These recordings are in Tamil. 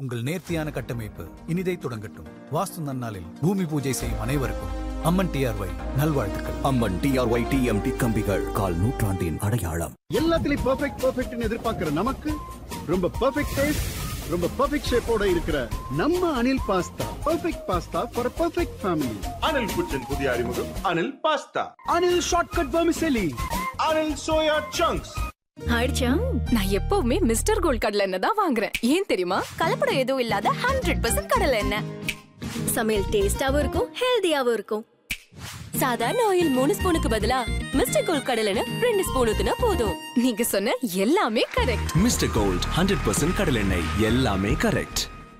உங்கள் நேர்த்தியான கட்டமைப்பு இனிதை தொடங்கட்டும் வாஸ்து நன்னாளில் பூமி பூஜை செய்யும் அனைவருக்கும் அம்மன் டிஆர்ஒய் நல்வாழ்த்துக்கள் அம்மன் டிஆர்ஒய் டிஎம்டி கம்பிகள் கால் நூற்றாண்டின் அடையாளம் எல்லாத்துலயும் பெர்ஃபெக்ட் பெர்ஃபெக்ட்னு எதிர்பார்க்கிற நமக்கு ரொம்ப பெர்ஃபெக்ட் டேஸ்ட் ரொம்ப பெர்ஃபெக்ட் ஷேப்போட இருக்கிற நம்ம Anil pasta perfect pasta for perfect family Anil kitchen புதிய அறிமுகம் Anil pasta Anil shortcut vermicelli Anil soya chunks ஆயிடுச்சா நான் எப்பவுமே மிஸ்டர் கோல்ட் கடலை எண்ணெய் தான் வாங்குறேன் ஏன் தெரியுமா கலப்படம் எதுவும் இல்லாத ஹண்ட்ரட் பர்சன்ட் கடலை எண்ணெய் சமையல் டேஸ்டாவும் இருக்கும் ஹெல்தியாவும் இருக்கும் சாதாரண ஆயில் மூணு ஸ்பூனுக்கு பதிலா மிஸ்டர் கோல்ட் கடலை எண்ணெய் ரெண்டு ஸ்பூன் ஊத்துனா போதும் நீங்க சொன்ன எல்லாமே correct mister gold hundred percent கடலெண்ணெய் எல்லாமே கரெக்ட்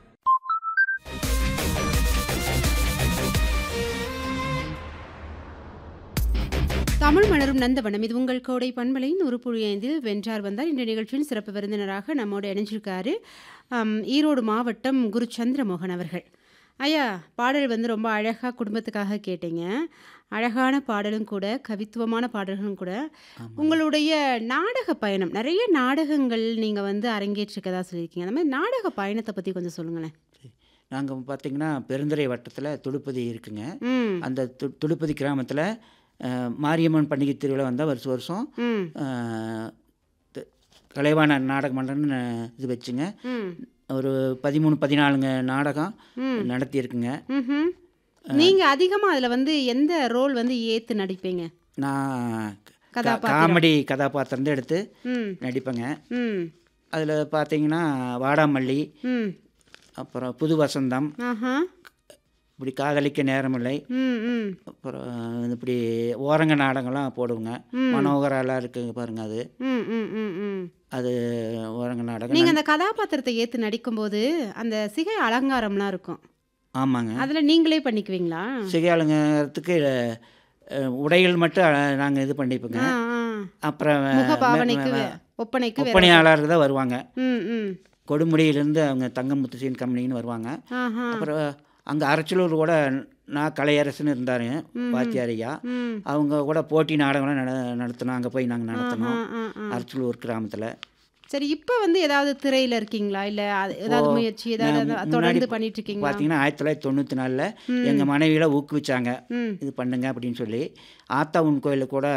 தமிழ் மலரும் நந்தவனம் இது உங்கள் கோடை பண்பலையின் ஒரு புள்ளி ஐந்தில் வென்றார் வந்தார் இந்த நிகழ்ச்சியின் சிறப்பு விருந்தினராக நம்மோடு இணைஞ்சிருக்காரு ஆம், ஈரோடு மாவட்டம் குரு சந்திரமோகன் அவர்கள் ஐயா பாடல் வந்து ரொம்ப அழகாக குடும்பத்துக்காக கேட்டீங்க அழகான பாடலும் கூட கவித்துவமான பாடல்களும் கூட உங்களுடைய நாடக பயணம் நிறைய நாடகங்கள் நீங்கள் வந்து அரங்கேற்றிருக்கதா சொல்லியிருக்கீங்க அந்த மாதிரி நாடக பயணத்தை பற்றி கொஞ்சம் சொல்லுங்களேன் நாங்கள் பார்த்தீங்கன்னா பெருந்துறை வட்டத்தில் துடுப்பதி இருக்குங்க ம் அந்த து துடுப்பதி கிராமத்தில் மாரியம்மன் பண்டிகை திருவிழா வந்தால் வருஷம் வருஷம் ம் அஹ், த- கலைவாண நாடக மன்றம்னு இது வச்சுங்க ம் ஒரு பதிமூணு பதினாலுங்க நாடகம் நடத்தியிருக்குங்க ம்ஹும். நீங்க அதிகமா அதுல வந்து எந்த ரோல் வந்து ஏத்து நடிப்பீங்க நான் க- கதாபாத்திரம். காமெடி கதாபாத்திரம் தான் எடுத்து ம் நடிப்பேங்க ம் அதில் பார்த்தீங்கன்னா வாடாமல்லி ம் அப்புறம் புது வசந்தம் ஆஹா இப்படி காதலிக்க நேரமில்லை ம் ம் அப்புறம் இப்படி ஓரங்க நாடகம்லாம் போடுவோங்க மனோகராலாம் இருக்குங்க பாருங்க அது ம் ம் ம் ம் அது ஓரங்க நாடகம் நீங்க அந்த கதாபாத்திரத்தை ஏத்து நடிக்கும்போது அந்த சிகை அலங்காரம்லாம் இருக்கும் ஆமாங்க அதுல நீங்களே பண்ணிக்குவீங்களா சிகையாளுங்கிறதுக்கு அஹ், உடைகள் மட்டும் நாங்கள் இது பண்ணிப்போங்க ஆ, ஆ. அப்புறம் முக பாவனைக்கு வே- ஒப்பனைக்கு வேற- ஒப்பனையாளர் தான் வருவாங்க ம் ம் கொடுமுடியிலேருந்து அவங்க தங்கமுத்து சீன் கம்பெனின்னு வருவாங்க ஆஹா அப்புறம் அங்கே அரச்சலூர் கூட நான் கலையரசுன்னு இருந்தார் வாத்தியார் ஐயா ம் அவங்க கூட போட்டி நாடகம்லாம் நட நடத்தினோம் அங்கே போய் நாங்கள் ஆ, நடத்தினோம் ஆ, ஆ. அரச்சலூர் கிராமத்தில் சரி இப்போ வந்து ஏதாவது திரையில இருக்கீங்களா இல்ல அது- ஏதாவது இப்போ முயற்சி ஏதாவது நான் அதை முன்னாடி தொடர்ந்து பண்ணிட்டு இருக்கீங்களா பார்த்தீங்கன்னா ஆயிரத்தி தொள்ளாயிரத்தி தொண்ணூற்றி நாலில் எங்கள் மனைவியில் ஊக்குவிச்சாங்க ம் இது பண்ணுங்க அப்படின்னு சொல்லி ஆத்தா உன் கோயிலுக்கு கூட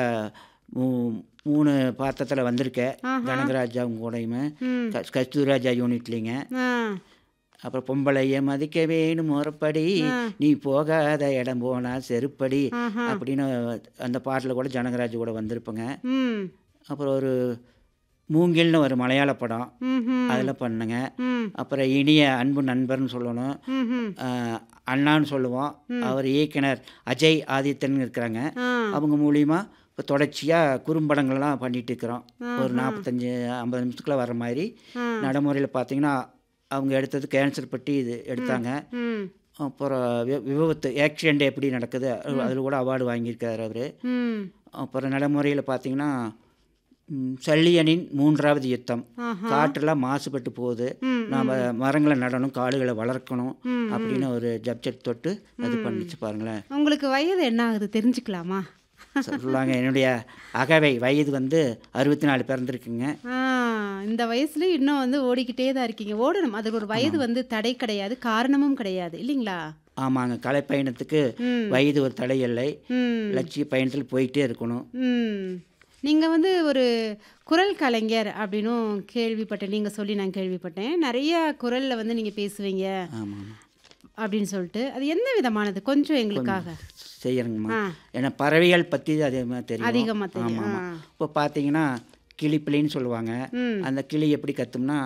மூ- மூணு பாத்திரத்தில் வந்திருக்கேன் கனகராஜா அவங்க கூடயுமே ம் க- கஸ்தூராஜா யூனிட்லிங்க ஆ அப்புறம் பொம்பளைய மதிக்க வேணும் முறப்படி நீ போகாத இடம் போனா செருப்படி ஆஹா. அப்படின்னு அந்த பாட்டில் கூட ஜனகராஜ் கூட வந்திருப்பேங்க ம் அப்புறம் ஒரு மூங்கில்னு ஒரு மலையாள படம் ம்ஹும். அதில் பண்ணுங்க ம் அப்புறம் இனிய அன்பு நண்பர்னு சொல்லணும் ம்ஹும். ஆஹ் அண்ணான்னு சொல்லுவோம் அவர் இயக்குனர் அஜய் ஆதித்தன் இருக்கிறாங்க ஆ அவங்க மூலியமா இப்போ தொடர்ச்சியாக குறும்படங்கள்லாம் பண்ணிட்டு இருக்கிறோம் ஒரு நாற்பத்தஞ்சு ஐம்பது நிமிஷத்துக்குள்ள வர மாதிரி ஆ. நடைமுறையில் பார்த்தீங்கன்னா அவங்க எடுத்தது கேன்சர் பற்றி இது எடுத்தாங்க ம் அப்புறம் வி- விபத்து ஆக்சிடெண்ட் எப்படி நடக்குது அதில் கூட அவார்டு வாங்கியிருக்காரு அவர் ம் அப்புறம் நடைமுறையில் பார்த்தீங்கன்னா ம், சல்லியனின் மூன்றாவது யுத்தம் காற்றெல்லாம் மாசுபட்டு போகுது நாம் மரங்களை நடணும் காடுகளை வளர்க்கணும் அப்படின்னு ஒரு ஜப்ஜெட் தொட்டு அது பண்ணிச்சு பாருங்களேன் உங்களுக்கு வயது என்ன ஆகுது தெரிஞ்சுக்கலாமா சொல்லுவாங்க என்னுடைய அகவை வயது வந்து அறுபத்தி நாலு பிறந்திருக்குங்க ஆ இந்த வயசுல இன்னும் வந்து ஓடிக்கிட்டே தான் இருக்கீங்க ஓடணும் அது ஒரு வயது வந்து தடை கிடையாது காரணமும் கிடையாது இல்லைங்களா ஆமாங்க கலைப்பயணத்துக்கு ம். வயது ஒரு தடை இல்லை ம் லட்சிய பயணத்தில் போயிட்டே இருக்கணும் ம் நீங்கள் வந்து ஒரு குரல் கலைஞர் அப்படின்னும் கேள்விப்பட்டேன் நீங்கள் சொல்லி நான் கேள்விப்பட்டேன் நிறைய குரலில் வந்து நீங்கள் பேசுவீங்க ஆமாம் அப்படின்னு சொல்லிட்டு அது எந்த விதமானது கொஞ்சம் எங்களுக்காக செய்யறங்கம்மா ஆ. ஏன்னா பறவைகள் பற்றி அதிகமாக தெரியும் அதிகமா தெரியும். ஆமாம் ஆ. இப்போ பார்த்தீங்கன்னா கிளிப்பிள்ளைன்னு சொல்லுவாங்க ம். அந்த கிளி எப்படி கத்தும்னா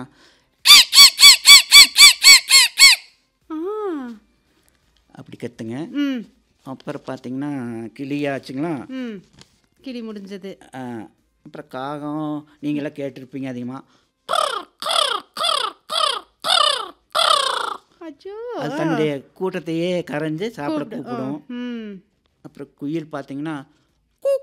ஆ அப்படி கத்துங்க ம் அப்புறம் பார்த்தீங்கன்னா கிளியாச்சுங்களா ம் கிளி முடிஞ்சது ஆ, அப்புறம் காகம் நீங்களாம் கேட்டிருப்பீங்க அதிகமாக அச்சோ அது தன்னுடைய கூட்டத்தையே கரைஞ்சு சாப்பிட கூப்பிடு. கூப்பிடும் ம் அப்புறம் குயில் பார்த்தீங்கன்னா